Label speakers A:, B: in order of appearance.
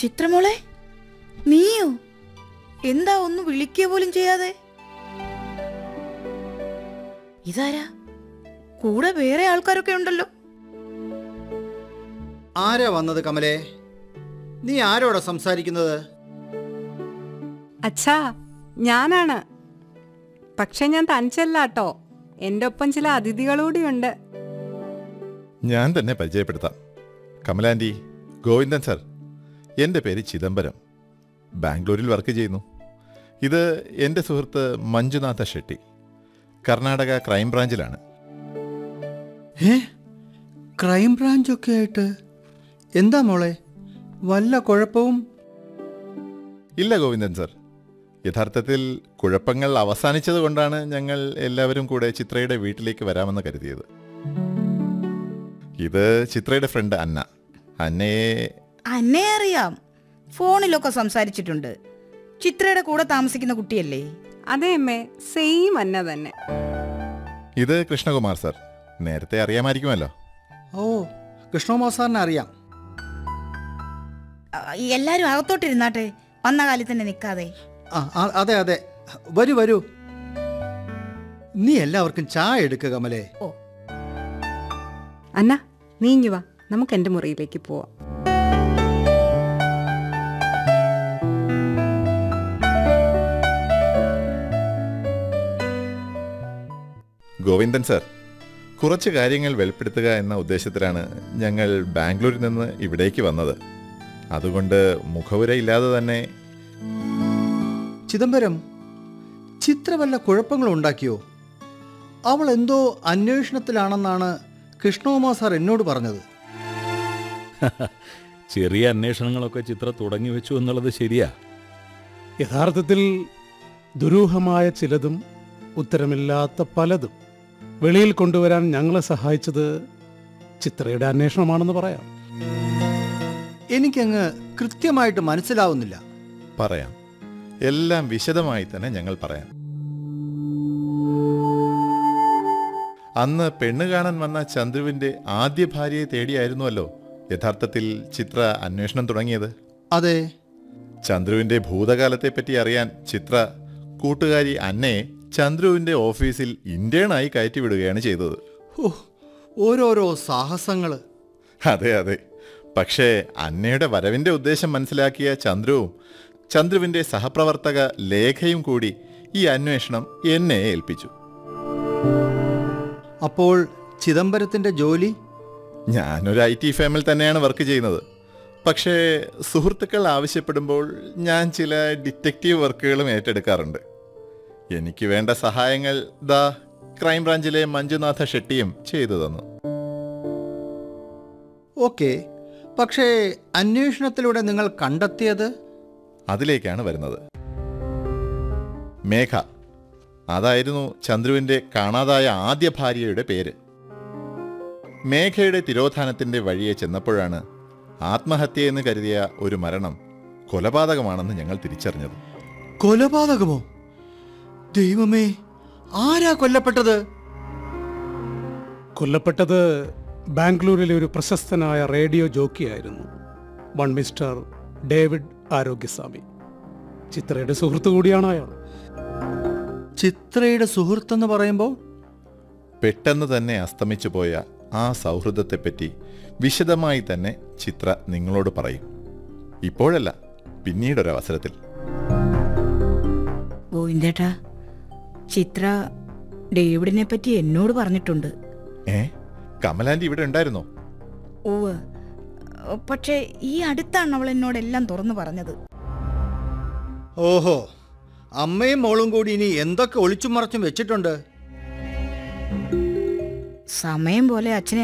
A: ചിത്രമോളെ നീയോ എന്താ ഒന്ന് വിളിക്കുക പോലും ചെയ്യാതെ ഇതാരാ കൂടെ വേറെ ആൾക്കാരൊക്കെ ഉണ്ടല്ലോ
B: ആരാ വന്നത് കമലേ നീ ആരോടാ സംസാരിക്കുന്നത്
C: അച്ഛാ ഞാനാണ് പക്ഷെ ഞാൻ തനിച്ചല്ലാട്ടോ എൻ്റെ ഒപ്പം ചില അതിഥികളൂടിയുണ്ട്
D: ഞാൻ തന്നെ പരിചയപ്പെടുത്താം കമലാൻറ്റി ഗോവിന്ദൻ സർ എൻ്റെ പേര് ചിദംബരം ബാംഗ്ലൂരിൽ വർക്ക് ചെയ്യുന്നു ഇത് എൻ്റെ സുഹൃത്ത് മഞ്ജുനാഥ ഷെട്ടി കർണാടക ക്രൈം ബ്രാഞ്ചിലാണ്
B: ഏ ക്രൈം ബ്രാഞ്ചൊക്കെ ആയിട്ട് എന്താ മോളെ വല്ല കുഴപ്പവും
D: ഇല്ല ഗോവിന്ദൻ സർ യഥാർത്ഥത്തിൽ കുഴപ്പങ്ങൾ അവസാനിച്ചത് കൊണ്ടാണ് ഞങ്ങൾ എല്ലാവരും കൂടെ ചിത്രയുടെ വീട്ടിലേക്ക് വരാമെന്ന് കരുതിയത് ഇത് ചിത്രയുടെ ഫ്രണ്ട് അന്ന അന്നയെ
A: അന്നെ അറിയാം ഫോണിലൊക്കെ സംസാരിച്ചിട്ടുണ്ട് ചിത്രയുടെ കൂടെ താമസിക്കുന്ന കുട്ടിയല്ലേ
C: അതെ അമ്മേ സെയിം അന്ന തന്നെ
D: ഇത് കൃഷ്ണകുമാർ സർ നേരത്തെ അറിയാമായിരിക്കുമല്ലോ
B: ഓ കൃഷ്ണകുമാർ സാറിനെ അറിയാം
A: ആ, എല്ലാരും അകത്തോട്ടിരുന്നാട്ടെ വന്ന കാലിൽ തന്നെ നിൽക്കാതെ
B: ആ ആ, അതെ അതെ വരൂ വരൂ നീ എല്ലാവർക്കും ചായ എടുക്കുക കമലേ
A: ഓ
C: അന്ന നീങ്ങി വാ നമുക്ക് എൻ്റെ മുറിയിലേക്ക് പോവാം
D: ഗോവിന്ദൻ സർ കുറച്ച് കാര്യങ്ങൾ വെളിപ്പെടുത്തുക എന്ന ഉദ്ദേശത്തിലാണ് ഞങ്ങൾ ബാംഗ്ലൂരിൽ നിന്ന് ഇവിടേക്ക് വന്നത് അതുകൊണ്ട് മുഖവുരയില്ലാതെ തന്നെ
B: ചിദംബരം ചിത്ര വല്ല കുഴപ്പങ്ങളും ഉണ്ടാക്കിയോ അവൾ എന്തോ അന്വേഷണത്തിലാണെന്നാണ് കൃഷ്ണകുമാർ സാർ എന്നോട് പറഞ്ഞത്
E: ചെറിയ അന്വേഷണങ്ങളൊക്കെ ചിത്ര തുടങ്ങി വെച്ചു എന്നുള്ളത് ശരിയാ
F: യഥാർത്ഥത്തിൽ ദുരൂഹമായ ചിലതും ഉത്തരമില്ലാത്ത പലതും വെളിയിൽ കൊണ്ടുവരാൻ ഞങ്ങളെ സഹായിച്ചത് ചിത്രയുടെ അന്വേഷണമാണെന്ന് പറയാം
B: എനിക്കങ്ങ് കൃത്യമായിട്ട് മനസ്സിലാവുന്നില്ല
D: പറയാം എല്ലാം വിശദമായി തന്നെ ഞങ്ങൾ പറയാം അന്ന് പെണ്ണ് കാണാൻ വന്ന ചന്ദ്രുവിന്റെ ആദ്യ ഭാര്യയെ തേടിയായിരുന്നുവല്ലോ യഥാർത്ഥത്തിൽ ചിത്ര അന്വേഷണം തുടങ്ങിയത്
B: അതെ
D: ചന്ദ്രുവിന്റെ ഭൂതകാലത്തെപ്പറ്റി അറിയാൻ ചിത്ര കൂട്ടുകാരി അന്നയെ ചന്ദ്രുവിന്റെ ഓഫീസിൽ ഇന്റേണായി കയറ്റിവിടുകയാണ് ചെയ്തത്
B: ഓ ഓരോരോ സാഹസങ്ങള്
D: അതെ അതെ പക്ഷേ അന്നയുടെ വരവിന്റെ ഉദ്ദേശം മനസ്സിലാക്കിയ ചന്ദ്രുവും ചന്ദ്രുവിന്റെ സഹപ്രവർത്തക ലേഖയും കൂടി ഈ അന്വേഷണം എന്നെ ഏൽപ്പിച്ചു
B: അപ്പോൾ ചിദംബരത്തിന്റെ ജോലി
D: ഞാനൊരു ഐ ടി ഫേമിൽ തന്നെയാണ് വർക്ക് ചെയ്യുന്നത് പക്ഷേ സുഹൃത്തുക്കൾ ആവശ്യപ്പെടുമ്പോൾ ഞാൻ ചില ഡിറ്റക്റ്റീവ് വർക്കുകളും ഏറ്റെടുക്കാറുണ്ട് എനിക്ക് വേണ്ട സഹായങ്ങൾ ദാ ക്രൈംബ്രാഞ്ചിലെ മഞ്ജുനാഥ ഷെട്ടിയും ചെയ്തു തന്നു
B: ഓക്കെ പക്ഷേ അന്വേഷണത്തിലൂടെ നിങ്ങൾ കണ്ടെത്തിയത്
D: അതിലേക്കാണ് വരുന്നത് മേഘ അതായിരുന്നു ചന്ദ്രുവിന്റെ കാണാതായ ആദ്യ ഭാര്യയുടെ പേര് മേഘയുടെ തിരോധാനത്തിന്റെ വഴിയെ ചെന്നപ്പോഴാണ് ആത്മഹത്യയെന്ന് കരുതിയ ഒരു മരണം കൊലപാതകമാണെന്ന് ഞങ്ങൾ തിരിച്ചറിഞ്ഞത്
B: കൊലപാതകമോ ദൈവമേ ആരാ കൊല്ലപ്പെട്ടത്
F: കൊല്ലപ്പെട്ടത് ബാംഗ്ലൂരിലെ ഒരു പ്രശസ്തനായ റേഡിയോ ജോക്കിയായിരുന്നു വൺ മിസ്റ്റർ ഡേവിഡ് ആരോഗ്യസ്വാമി ചിത്രയുടെ സുഹൃത്തു കൂടിയാണ് അയാൾ
B: ചിത്രയുടെ സുഹൃത്തെന്ന് പറയുമ്പോൾ
D: പെട്ടെന്ന് തന്നെ അസ്തമിച്ചു പോയ ആ സൗഹൃദത്തെപ്പറ്റി വിശദമായി തന്നെ ചിത്ര നിങ്ങളോട് പറയും ഇപ്പോഴല്ല പിന്നീടൊരവസരത്തിൽ
A: ഗോവിന്ദേട്ടാ ചിത്ര ഡേവിഡിനെ പറ്റി എന്നോട് പറഞ്ഞിട്ടുണ്ട്
D: ഏ കമലാൻറ്റി ഇവിടെ ഉണ്ടായിരുന്നോ
A: ഓവ് പക്ഷേ ഈ അടുത്താണ് അവൾ എന്നോട് എല്ലാം തുറന്നു പറഞ്ഞത്
B: ഓഹോ അമ്മയും മോളും കൂടി ഇനി എന്തൊക്കെ ഒളിച്ചും മറച്ചും വെച്ചിട്ടുണ്ട്
A: സമയം പോലെ അച്ഛനെ